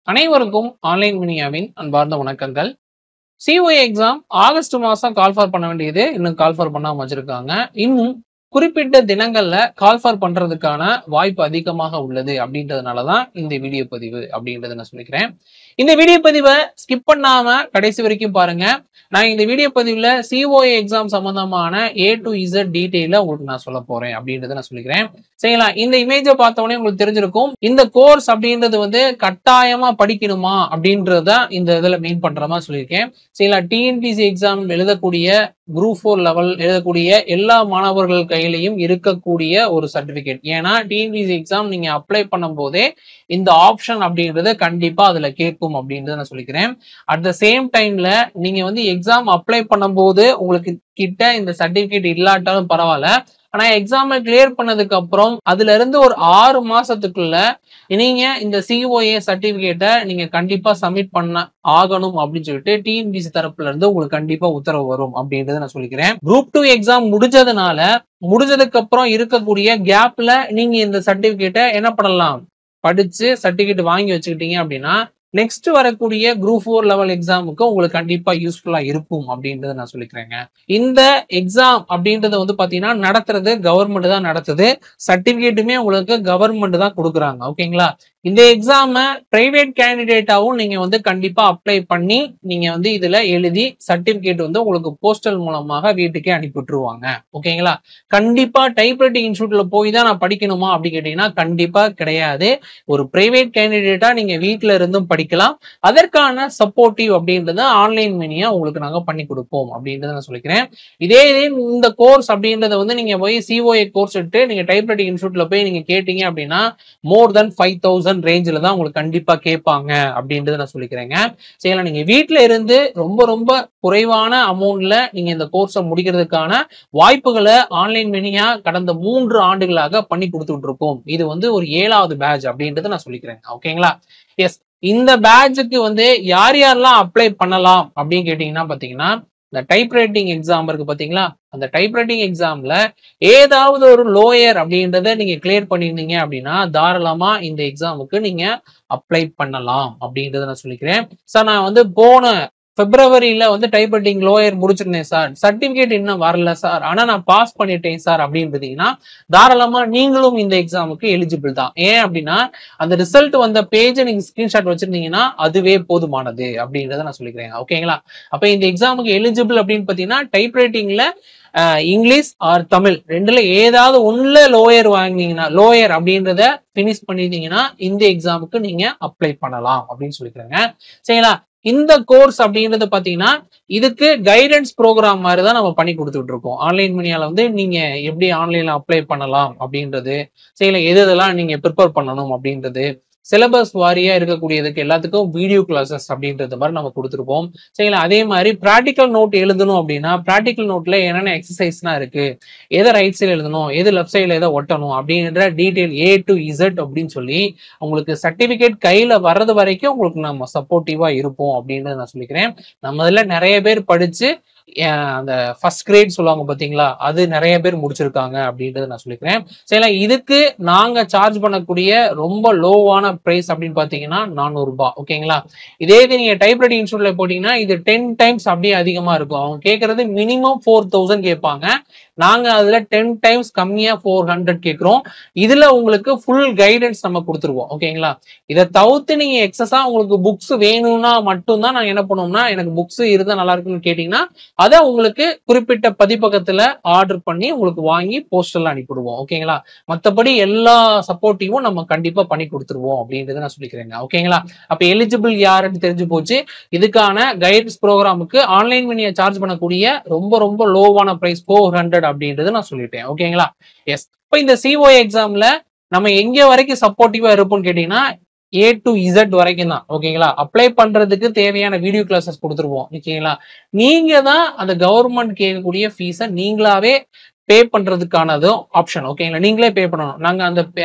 அனைவருக்கும் ஆன்லைன் மினியாவின் அன்பார்ந்த வணக்கங்கள் சிஓஏ எக்ஸாம் ஆகஸ்ட் மாசம் கால்ஃபார் பண்ண வேண்டியது இன்னும் கால்ஃபார் பண்ணாம வச்சிருக்காங்க இன்னும் குறிப்பிட்ட தினங்கள்ல கால்ஃபார் பண்றதுக்கான வாய்ப்பு அதிகமாக உள்ளது அப்படின்றதுனாலதான் இந்த வீடியோ பதிவு அப்படின்றத நான் சொல்லிக்கிறேன் இந்த வீடியோ பதிவை ஸ்கிப் பண்ணாம கடைசி வரைக்கும் பாருங்க நான் இந்த வீடியோ பதிவுல சிஓஏ எக்ஸாம் சம்பந்தமான ஏ டு இசட் டீட்டெயில உங்களுக்கு நான் சொல்ல போறேன் அப்படின்றத நான் சொல்லிக்கிறேன் சரிங்களா இந்த இமேஜை பார்த்த உடனே உங்களுக்கு தெரிஞ்சிருக்கும் இந்த கோர்ஸ் அப்படின்றது வந்து கட்டாயமா படிக்கணுமா அப்படின்றத இந்த இதுல மெயின் பண்ற மாதிரி சொல்லியிருக்கேன் சரிங்களா டிஎன்பிசி எக்ஸாம் எழுதக்கூடிய குரூப் ஃபோர் லெவல் எழுதக்கூடிய எல்லா மாணவர்கள் கையிலையும் இருக்கக்கூடிய ஒரு சர்டிபிகேட் ஏன்னா டிஎன்பிசி எக்ஸாம் நீங்க அப்ளை பண்ணும் போதே இந்த ஆப்ஷன் அப்படின்றது கண்டிப்பா அதுல கேட்கும் அப்படின்றத நான் சொல்லிக்கிறேன் அட் த சேம் டைம்ல நீங்க வந்து எக்ஸாம் அப்ளை பண்ணும்போது உங்களுக்கு கிட்ட இந்த சர்டிபிகேட் இல்லாட்டாலும் பரவாயில்ல ஆனா எக்ஸாமை கிளியர் பண்ணதுக்கு அப்புறம் அதுல இருந்து ஒரு ஆறு மாசத்துக்குள்ள நீங்க இந்த சிஓஏ சர்டிபிகேட்டை நீங்க கண்டிப்பா சப்மிட் பண்ண ஆகணும் அப்படின்னு சொல்லிட்டு டிஎன்பிசி தரப்புல இருந்து உங்களுக்கு கண்டிப்பா உத்தரவு வரும் அப்படின்றத நான் சொல்லிக்கிறேன் குரூப் டூ எக்ஸாம் முடிஞ்சதுனால முடிஞ்சதுக்கு அப்புறம் இருக்கக்கூடிய கேப்ல நீங்க இந்த சர்டிபிகேட்டை என்ன பண்ணலாம் படிச்சு சர்டிபிகேட் வாங்கி வச்சுக்கிட்டீங்க அப்படின்னா நெக்ஸ்ட் வரக்கூடிய குரூப் ஃபோர் லெவல் எக்ஸாமுக்கு உங்களுக்கு கண்டிப்பா யூஸ்ஃபுல்லா இருக்கும் அப்படின்றத நான் சொல்லிக்கிறேங்க இந்த எக்ஸாம் அப்படின்றது வந்து பாத்தீங்கன்னா நடத்துறது கவர்மெண்ட் தான் நடத்துது சர்டிபிகேட்டுமே உங்களுக்கு கவர்மெண்ட் தான் கொடுக்குறாங்க ஓகேங்களா இந்த எக்ஸாம பிரைவேட் கேண்டிடேட்டாவும் நீங்க வந்து கண்டிப்பா அப்ளை பண்ணி நீங்க வந்து இதுல எழுதி சர்டிபிகேட் வந்து உங்களுக்கு போஸ்டல் மூலமாக வீட்டுக்கே அனுப்பி விட்டுருவாங்க ஓகேங்களா கண்டிப்பா டைப்ரைட்டிங் இன்ஸ்டியூட்ல போய் தான் நான் படிக்கணுமா அப்படி கேட்டீங்கன்னா கண்டிப்பா கிடையாது ஒரு பிரைவேட் கேண்டிடேட்டா நீங்க வீட்ல இருந்தும் படிக்கலாம் அதற்கான சப்போர்ட்டிவ் அப்படின்றத ஆன்லைன் மினியா உங்களுக்கு நாங்க பண்ணி கொடுப்போம் அப்படின்றத நான் சொல்லிக்கிறேன் இதே இதே இந்த கோர்ஸ் அப்படின்றத வந்து நீங்க போய் சிஓஏ கோர்ஸ் எடுத்து நீங்க டைப்ரைட்டிங் இன்ஸ்டியூட்ல போய் நீங்க கேட்டீங்க அப்படின்னா மோர் தென் ஃபைவ் தௌசண்ட் ரேஞ்சில் தான் உங்களுக்கு கண்டிப்பா கேட்பாங்க அப்படின்றத நான் சொல்லிக்கிறேங்க சரிங்களா நீங்க வீட்ல இருந்து ரொம்ப ரொம்ப குறைவான அமௌண்ட்ல நீங்க இந்த கோர்ஸை முடிக்கிறதுக்கான வாய்ப்புகளை ஆன்லைன் மினியா கடந்த மூன்று ஆண்டுகளாக பண்ணி கொடுத்துட்டு இருக்கோம் இது வந்து ஒரு ஏழாவது பேட்ச் அப்படின்றத நான் சொல்லிக்கிறேன் ஓகேங்களா எஸ் இந்த பேட்சுக்கு வந்து யார் யாரெல்லாம் அப்ளை பண்ணலாம் அப்படின்னு கேட்டீங்கன்னா பாத்தீங்கன்னா இந்த டைப்ரைட்டிங் எக்ஸாம் இருக்கு பாத்தீங்களா அந்த டைப்ரைட்டிங் எக்ஸாம்ல ஏதாவது ஒரு லோயர் அப்படின்றத நீங்க கிளியர் பண்ணியிருந்தீங்க அப்படின்னா தாராளமா இந்த எக்ஸாமுக்கு நீங்க அப்ளை பண்ணலாம் அப்படின்றத நான் சொல்லிக்கிறேன் சார் நான் வந்து போன பிப்ரவரியில வந்து டைப்ரைட்டிங் லோயர் முடிச்சிருந்தேன் சார் சர்டிபிகேட் இன்னும் வரல சார் ஆனா நான் பாஸ் பண்ணிட்டேன் சார் அப்படின்னு பார்த்தீங்கன்னா தாராளமா நீங்களும் இந்த எக்ஸாமுக்கு எலிஜிபிள் தான் ஏன் அப்படின்னா அந்த ரிசல்ட் வந்த பேஜை நீங்க ஸ்கிரீன்ஷாட் வச்சிருந்தீங்கன்னா அதுவே போதுமானது அப்படின்றத நான் சொல்லிக்கிறேன் ஓகேங்களா அப்ப இந்த எக்ஸாமுக்கு எலிஜிபிள் அப்படின்னு பாத்தீங்கன்னா டைப்ரைட்டிங்ல இங்கிலீஷ் ஆர் தமிழ் ரெண்டுல ஏதாவது ஒண்ணுல லோயர் வாங்கினீங்கன்னா லோயர் அப்படின்றத பினிஷ் பண்ணிட்டீங்கன்னா இந்த எக்ஸாமுக்கு நீங்க அப்ளை பண்ணலாம் அப்படின்னு சொல்லிக்கிறேங்க சரிங்களா இந்த கோர்ஸ் அப்படின்றது பாத்தீங்கன்னா இதுக்கு கைடன்ஸ் ப்ரோக்ராம் மாதிரி தான் நம்ம பண்ணி கொடுத்துட்டு இருக்கோம் ஆன்லைன் மணியால வந்து நீங்க எப்படி ஆன்லைன்ல அப்ளை பண்ணலாம் அப்படின்றது சரிங்களா எது எதெல்லாம் நீங்க ப்ரிப்பேர் பண்ணணும் அப்படின்றது சிலபஸ் வாரியா இருக்கக்கூடியதுக்கு எல்லாத்துக்கும் வீடியோ கிளாஸஸ் அப்படின்றது மாதிரி நம்ம கொடுத்துருப்போம் சரிங்களா அதே மாதிரி ப்ராக்டிக்கல் நோட் எழுதணும் அப்படின்னா ப்ராக்டிக்கல் நோட்ல என்னென்ன எக்ஸசைஸ்லாம் இருக்கு எதை ரைட் சைடு எழுதணும் எது லெஃப்ட் சைடில் எதை ஒட்டணும் அப்படின்ற டீட்டெயில் ஏ டு இசட் அப்படின்னு சொல்லி உங்களுக்கு சர்டிபிகேட் கையில வர்றது வரைக்கும் உங்களுக்கு நம்ம சப்போர்ட்டிவா இருப்போம் அப்படின்னு நான் சொல்லிக்கிறேன் நம்ம இதுல நிறைய பேர் படிச்சு அந்த ஃபர்ஸ்ட் கிரேட் சொல்லுவாங்க பாத்தீங்களா அது நிறைய பேர் முடிச்சிருக்காங்க அப்படின்றத நான் சொல்லிக்கிறேன் சரிங்களா இதுக்கு நாங்க சார்ஜ் பண்ணக்கூடிய ரொம்ப லோவான பிரைஸ் அப்படின்னு பாத்தீங்கன்னா நானூறு ரூபாய் ஓகேங்களா இதே இது நீங்க டைப்ரைட்டிங் இன்ஸ்டியூட்ல போட்டீங்கன்னா இது டென் டைம்ஸ் அப்படியே அதிகமா இருக்கும் அவங்க கேட்கறது மினிமம் ஃபோர் தௌசண்ட் கேட்பாங்க நாங்க அதுல டென் டைம்ஸ் கம்மியா ஃபோர் ஹண்ட்ரட் கேட்கிறோம் இதுல உங்களுக்கு ஃபுல் கைடன்ஸ் நம்ம கொடுத்துருவோம் ஓகேங்களா இதை தவிர்த்து நீங்க எக்ஸஸா உங்களுக்கு புக்ஸ் வேணும்னா மட்டும்தான் நாங்க என்ன பண்ணுவோம்னா எனக்கு புக்ஸ் இருந்தா நல்லா இருக்குன்னு கேட்டீங்கன்னா அதை உங்களுக்கு குறிப்பிட்ட பதிப்பகத்துல ஆர்டர் பண்ணி உங்களுக்கு வாங்கி போஸ்டர்ல அனுப்பிடுவோம் ஓகேங்களா மற்றபடி எல்லா சப்போர்ட்டிவும் நம்ம கண்டிப்பா பண்ணி கொடுத்துருவோம் அப்படின்றத நான் சொல்லிக்கிறேங்க ஓகேங்களா அப்ப எலிஜிபிள் யாருன்னு தெரிஞ்சு போச்சு இதுக்கான கைடன்ஸ் ப்ரோக்ராமுக்கு ஆன்லைன் மணியை சார்ஜ் பண்ணக்கூடிய ரொம்ப ரொம்ப லோவான பிரைஸ் ஃபோர் ஹண்ட்ரட் அப்படின்றது நான் சொல்லிட்டேன் ஓகேங்களா எஸ் இப்போ இந்த சிஓ எக்ஸாம்ல நம்ம எங்க வரைக்கும் சப்போர்ட்டிவா இருப்போம்னு கேட்டீங்கன்னா ஏ டு இசட் வரைக்கும் தான் ஓகேங்களா அப்ளை பண்றதுக்கு தேவையான வீடியோ கிளாஸஸ் கொடுத்துருவோம் ஓகேங்களா நீங்க தான் அந்த கவர்மெண்ட் கேட்கக்கூடிய ஃபீஸை நீங்களாவே பே பண்றதுக்கானதும் ஆப்ஷன் ஓகேங்களா நீங்களே பே பண்ணணும் நாங்க அந்த அந்த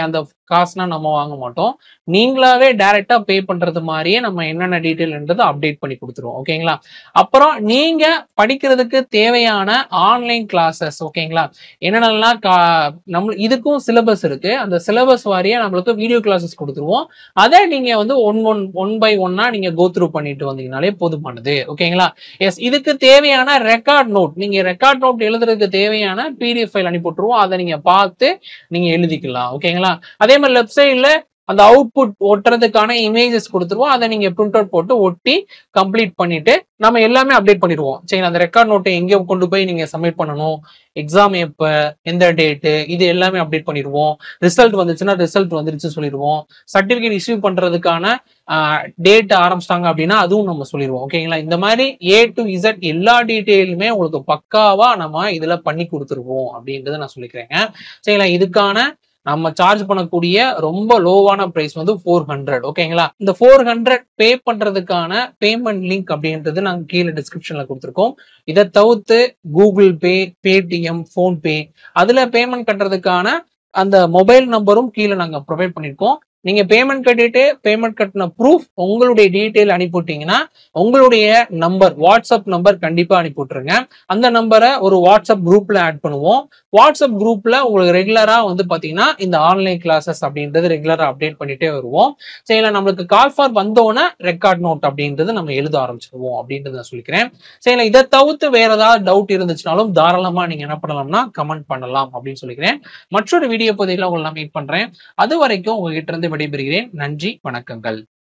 காசுனா நம்ம வாங்க மாட்டோம் நீங்களாவே டைரக்டா பே பண்றது மாதிரியே நம்ம என்னென்ன டீட்டெயில்ன்றதை அப்டேட் பண்ணி கொடுத்துருவோம் ஓகேங்களா அப்புறம் நீங்க படிக்கிறதுக்கு தேவையான ஆன்லைன் கிளாஸஸ் ஓகேங்களா என்னென்னலாம் கா நம்ம இதுக்கும் சிலபஸ் இருக்கு அந்த சிலபஸ் வாரியா நம்மளுக்கு வீடியோ கிளாஸஸ் கொடுத்துருவோம் அதை நீங்க வந்து ஒன் ஒன் ஒன் பை ஒன்னா நீங்க கோ த்ரூ பண்ணிட்டு வந்தீங்கனாலே போதுமானது ஓகேங்களா எஸ் இதுக்கு தேவையான ரெக்கார்ட் நோட் நீங்க ரெக்கார்ட் நோட் எழுதுறதுக்கு தேவையான பிடிஎஃப் ஃபைல் அனுப்பி விட்டுருவோம் அதை நீங்க பார்த்து நீங்க எழுதிக்கலாம் ஓகேங்களா அதே மாதிரி லெஃப்ட் சைட்ல அந்த அவுட்புட் ஒட்டுறதுக்கான இமேஜஸ் கொடுத்துருவோம் அதை நீங்க பிரிண்ட் அவுட் போட்டு ஒட்டி கம்ப்ளீட் பண்ணிட்டு நம்ம எல்லாமே அப்டேட் பண்ணிடுவோம் சரிங்களா அந்த ரெக்கார்ட் நோட்டை எங்கே கொண்டு போய் நீங்க சப்மிட் பண்ணணும் எக்ஸாம் எப்ப எந்த டேட்டு இது எல்லாமே அப்டேட் பண்ணிடுவோம் ரிசல்ட் வந்துச்சுன்னா ரிசல்ட் வந்துருச்சு சொல்லிடுவோம் சர்டிபிகேட் இஷ்யூ பண்றதுக்கான டேட் ஆரம்பிச்சிட்டாங்க அப்படின்னா அதுவும் நம்ம சொல்லிடுவோம் ஓகேங்களா இந்த மாதிரி ஏ டு இசட் எல்லா டீட்டெயிலுமே உங்களுக்கு பக்காவா நம்ம இதுல பண்ணி கொடுத்துருவோம் அப்படின்றத நான் சொல்லிக்கிறேங்க சரிங்களா இதுக்கான நம்ம சார்ஜ் பண்ணக்கூடிய ரொம்ப லோவான பிரைஸ் வந்து ஃபோர் ஹண்ட்ரட் ஓகேங்களா இந்த ஃபோர் ஹண்ட்ரட் பே பண்றதுக்கான பேமெண்ட் லிங்க் அப்படின்றது நாங்க கீழே டிஸ்கிரிப்ஷன்ல கொடுத்துருக்கோம் இதை தவிர்த்து கூகுள் பே பேடிஎம் ஃபோன்பே அதுல பேமெண்ட் கட்டுறதுக்கான அந்த மொபைல் நம்பரும் கீழே நாங்க ப்ரொவைட் பண்ணிருக்கோம் நீங்க பேமெண்ட் கட்டிட்டு பேமெண்ட் கட்டின ப்ரூஃப் உங்களுடைய டீட்டெயில் அனுப்பிவிட்டீங்கன்னா உங்களுடைய நம்பர் வாட்ஸ்அப் நம்பர் கண்டிப்பா அனுப்பி விட்டுருங்க அந்த நம்பரை ஒரு வாட்ஸ்அப் குரூப்ல ஆட் பண்ணுவோம் வாட்ஸ்அப் குரூப்ல உங்களுக்கு ரெகுலரா வந்து பாத்தீங்கன்னா இந்த ஆன்லைன் கிளாஸஸ் அப்படின்றது ரெகுலரா அப்டேட் பண்ணிட்டே வருவோம் சரிங்களா நம்மளுக்கு கால் ஃபார் வந்தோன்னே ரெக்கார்ட் நோட் அப்படின்றது நம்ம எழுத ஆரம்பிச்சிருவோம் அப்படின்றது நான் சொல்லிக்கிறேன் சரிங்களா இதை தவிர்த்து வேற ஏதாவது டவுட் இருந்துச்சுனாலும் தாராளமா நீங்க என்ன பண்ணலாம்னா கமெண்ட் பண்ணலாம் அப்படின்னு சொல்லிக்கிறேன் மற்றொரு வீடியோ பகுதியில் உங்களை நான் மீட் பண்றேன் அது வரைக்கும் உங்ககிட்ட இருந்து விடைபெறுகிறேன் நன்றி வணக்கங்கள்